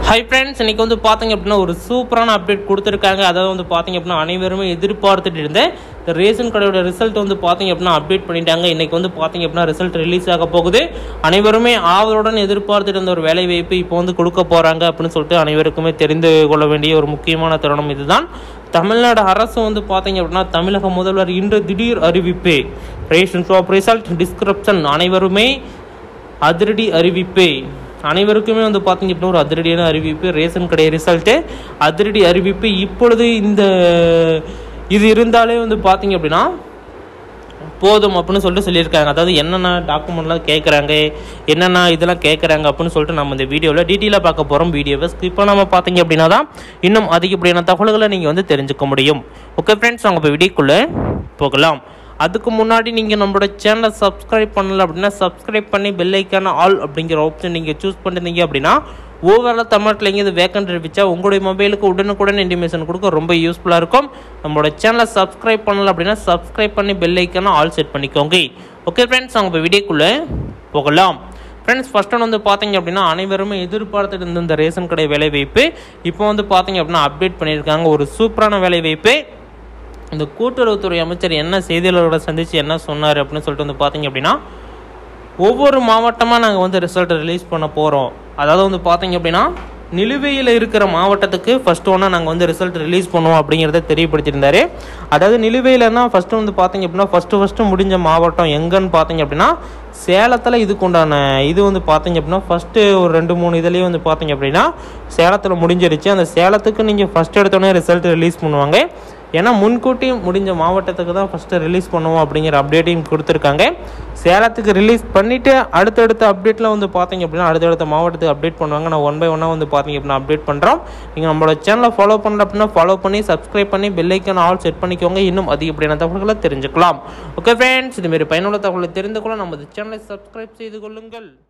hi friends இன்னைக்கு வந்து பார்த்தீங்க அப்படின்னா ஒரு சூப்பரான அப்டேட் கொடுத்துருக்காங்க அதாவது வந்து பார்த்தீங்க அப்படின்னா அனைவருமே எதிர்பார்த்துட்டு இருந்தேன் இந்த ரேஷன் கடையோட ரிசல்ட் வந்து பார்த்தீங்க அப்படின்னா அப்டேட் பண்ணிட்டாங்க இன்னைக்கு வந்து பார்த்தீங்க அப்படின்னா ரிசல்ட் ரிலீஸ் ஆக போகுது அனைவருமே ஆவலுடன் எதிர்பார்த்துட்டு இருந்த ஒரு வேலை வாய்ப்பு இப்போ வந்து கொடுக்க போகிறாங்க அப்படின்னு சொல்லிட்டு அனைவருக்குமே தெரிந்து கொள்ள வேண்டிய ஒரு முக்கியமான தருணம் இதுதான் தமிழ்நாடு அரசு வந்து பார்த்தீங்க அப்படின்னா தமிழக முதல்வர் இன்று திடீர் அறிவிப்பு ரேஷன் ஷாப் ரிசல்ட் டிஸ்கிரிப்ஷன் அனைவருமே அதிரடி அறிவிப்பு அனைவருக்குமே வந்து பார்த்தீங்க அப்படின்னா ஒரு அதிரடியான அறிவிப்பு ரேஷன் கடை ரிசல்ட்டு அதிரடி அறிவிப்பு இப்பொழுது இந்த இது இருந்தாலே வந்து பார்த்தீங்க அப்படின்னா போதும் அப்படின்னு சொல்லிட்டு சொல்லியிருக்காங்க அதாவது என்னென்ன டாக்குமெண்ட்லாம் கேட்குறாங்க என்னென்ன இதெல்லாம் கேட்குறாங்க அப்படின்னு சொல்லிட்டு நம்ம இந்த வீடியோவில் டீட்டெயிலாக பார்க்க போகிறோம் வீடியோவை ஸ்கிப் பண்ணாமல் பார்த்தீங்க அப்படின்னா தான் இன்னும் அதிகப்படியான தகவல்களை நீங்கள் வந்து தெரிஞ்சுக்க முடியும் ஓகே ஃப்ரெண்ட்ஸ் அவங்க இப்போ வீடியோக்குள்ளே போகலாம் அதுக்கு முன்னாடி நீங்கள் நம்மளோட சேனலை சப்ஸ்கிரைப் பண்ணல அப்படின்னா சப்ஸ்கிரைப் பண்ணி பெல் ஐக்கான ஆல் அப்படிங்கிற ஆப்ஷன் நீங்கள் சூஸ் பண்ணிருந்தீங்க அப்படின்னா ஓவரால் தமிழ்நாட்டில் எங்கேயாவது வேக்கண்ட் இருந்துச்சா உங்களுடைய மொபைலுக்கு உடனுக்குடன் இன்டிமேஷன் கொடுக்க ரொம்ப யூஸ்ஃபுல்லாக இருக்கும் நம்மளோட சேனலை சப்ஸ்கிரைப் பண்ணல அப்படின்னா சப்ஸ்கிரைப் பண்ணி பெல் ஐக்கான ஆல் செட் பண்ணிக்கோங்க ஓகே ஃப்ரெண்ட்ஸ் அவங்க இப்போ வீடியோக்குள்ளே போகலாம் ஃப்ரெண்ட்ஸ் ஃபஸ்ட் ஒன் வந்து பார்த்தீங்க அப்படின்னா அனைவருமே எதிர்பார்த்துட்டு இருந்த இந்த ரேஷன் கடை வேலை வாய்ப்பு இப்போ வந்து பார்த்தீங்க அப்படின்னா அப்டேட் பண்ணியிருக்காங்க ஒரு சூப்பரான வேலை வாய்ப்பு இந்த கூட்டுறவுத்துறை அமைச்சர் என்ன செய்தியாளர்களை சந்தித்து என்ன சொன்னார் அப்படின்னு சொல்லிட்டு வந்து பார்த்தீங்க அப்படின்னா ஒவ்வொரு மாவட்டமாக நாங்கள் வந்து ரிசல்ட் ரிலீஸ் பண்ண போகிறோம் அதாவது வந்து பார்த்தீங்க அப்படின்னா நிலுவையில் இருக்கிற மாவட்டத்துக்கு ஃபஸ்ட்டு ஒன்றா நாங்கள் வந்து ரிசல்ட் ரிலீஸ் பண்ணுவோம் அப்படிங்கிறத தெரியப்படுத்தியிருந்தாரு அதாவது நிலுவையிலன்னா ஃபஸ்ட்டு வந்து பார்த்தீங்க அப்படின்னா ஃபஸ்ட்டு ஃபஸ்ட்டு முடிஞ்ச மாவட்டம் எங்கன்னு பார்த்தீங்க அப்படின்னா சேலத்தில் இதுக்கு உண்டான இது வந்து பார்த்தீங்க அப்படின்னா ஃபஸ்ட்டு ஒரு ரெண்டு மூணு இதுலேயே வந்து பார்த்தீங்க அப்படின்னா சேலத்தில் முடிஞ்சிருச்சு அந்த சேலத்துக்கு நீங்கள் ஃபஸ்ட் எடுத்தோடனே ரிசல்ட் ரிலீஸ் பண்ணுவாங்க ஏன்னா முன்கூட்டி முடிஞ்ச மாவட்டத்துக்கு தான் ஃபஸ்ட்டு ரிலீஸ் பண்ணுவோம் அப்படிங்கிற அப்டேட்டையும் கொடுத்துருக்காங்க சேலத்துக்கு ரிலீஸ் பண்ணிவிட்டு அடுத்தடுத்த அப்டேட்டில் வந்து பார்த்தீங்க அப்படின்னா அடுத்தடுத்த மாவட்டத்துக்கு அப்டேட் பண்ணுவாங்க நான் ஒன் பை ஒன்னாக வந்து பார்த்தீங்க அப்படின்னா அப்டேட் பண்ணுறோம் நீங்கள் நம்மளோட சேனலை ஃபாலோ பண்ணல அப்படின்னா ஃபாலோ பண்ணி சப்ஸ்கிரைப் பண்ணி பெல்லைக்கான ஆல் செட் பண்ணிக்கோங்க இன்னும் அதிகப்படியான தகவல்களை தெரிஞ்சுக்கலாம் ஓகே ஃப்ரெண்ட்ஸ் இதுமாரி பயனுள்ள தகவலை தெரிந்து கொள்ள நமது சேனலை சப்ஸ்கிரைப் செய்து கொள்ளுங்கள்